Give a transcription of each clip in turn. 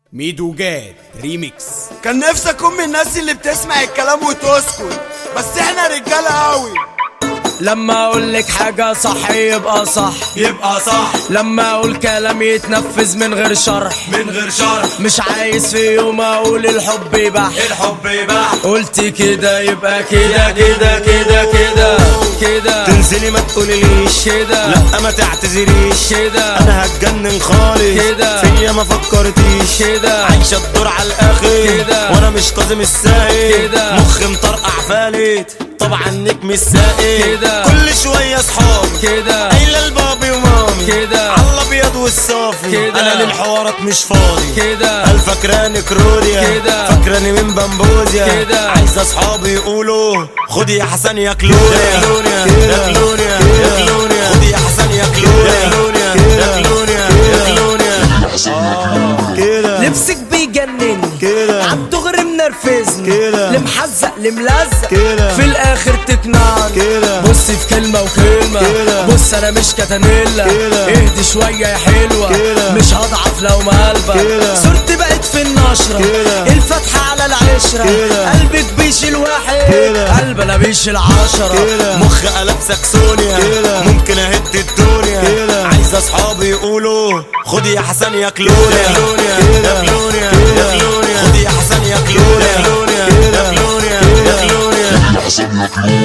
ميدو جاد ريميكس كان نفسي اكون من الناس اللي بتسمع الكلام وتسكت بس احنا رجاله قوي لما اقول لك حاجة صح يبقى صح يبقى صح لما اقول كلام يتنفذ من غير شرح من غير شرح مش عايز في يوم اقول الحب بح الحب يباح قلت كده يبقى كده كده كده كده كده تنزلي ما تقوليليش كده لا ما تعتذريش كده انا هتجنن خالص كده. فيا ما فكرتيش كده. عايشه الدور على الاخر كده. وانا مش كاظم الساهل كده. مخي مطرقع فالت طبعا نجم السائل كده. كل شويه اصحابي كده قايله لبابي ومامي كده. على الابيض والصافي كده. انا للحوارات مش فاضي كده هل فاكراني كروديا كده. فاكراني من بمبوزيا كده. عايز اصحابي يقولوا خدي يا حسن يا كلونيا يا كلونيا يا كلونيا يا كلونيا خدي يا حسن يا كلونيا يا كلونيا يا كلونيا يا كلونيا كده لبسك بيجنني كده. عالدغري منرفزني كده. لمحزق لملزق كده. في الاخر تقنعني كده. بصي في كلمة وكلمة كده. بص انا مش كتانيلا كده. اهدي شوية يا حلوة كده. مش هضعف لو مقلبة كده. صورتي بقت في النشرة كده. الفتحة على العشرة كده. قلبك بيشيل واحد كده. قلب انا بيشيل عشرة كده مخ قلب ساكسونيا كده. ممكن اهد الدنيا كده. عايز اصحابي يقولوا خدي يا حسن يا كلونيا يا كلونيا يا كلونيا يا كلونيا خدي يا حسن يا كلونيا يا كلونيا يا كلونيا يا كلونيا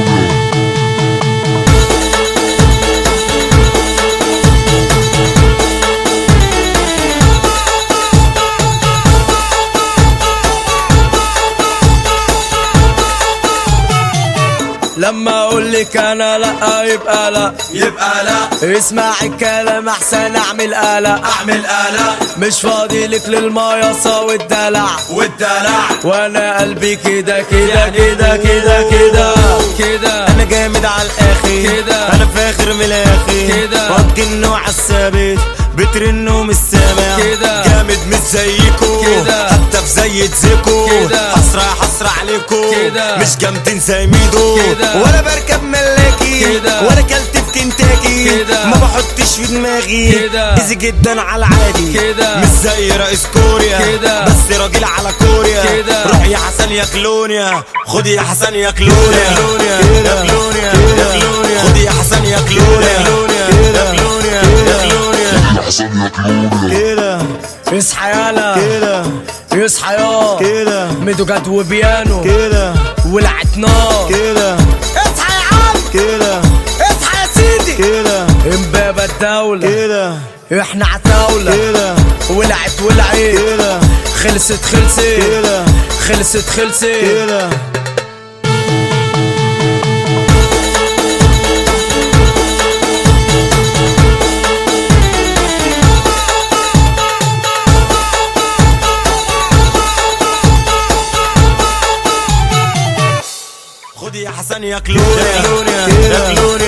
لما اقول لك انا لا يبقى لا يبقى لا اسمع الكلام احسن اعمل قلق اعمل قلق مش فاضي لك للمياصة والدلع والدلع وانا قلبي كده كده كده كده كده كده انا جامد على الاخر كده. انا فاخر من الاخر كده. وابكي النوع الثابت بترنوا مش سامع كده. جامد مش زيكو كده. حتى في زي زيكو كده. حسرة حسرة عليكو كده. مش جامدين زي ميدو كده. ولا بركب ملاكي كده. ولا كلت في كنتاكي كده. ما بحطش في دماغي كده. ايزي جدا على العادي كده. مش زي رئيس كوريا كده. بس راجل على كوريا كده. روح يا حسن يا كلونيا خدي يا حسن يا كلونيا يا كلونيا يا كلونيا يا كلونيا خدي يا حسن يا كلونيا يا كلونيا يا كلونيا يا كلونيا كده اصحى يالا كده اصحى يا كده ميدو جد وبيانو كده ولعت نار كده اصحى يا عم كده اصحى يا سيدي كده امبابة الدولة كده احنا عتاولة كده ولعت ولعت كده خلصت خلصت كده خلصت خلصت كده خدي يا حسن يا كلونيا يا كلونيا يا كلونيا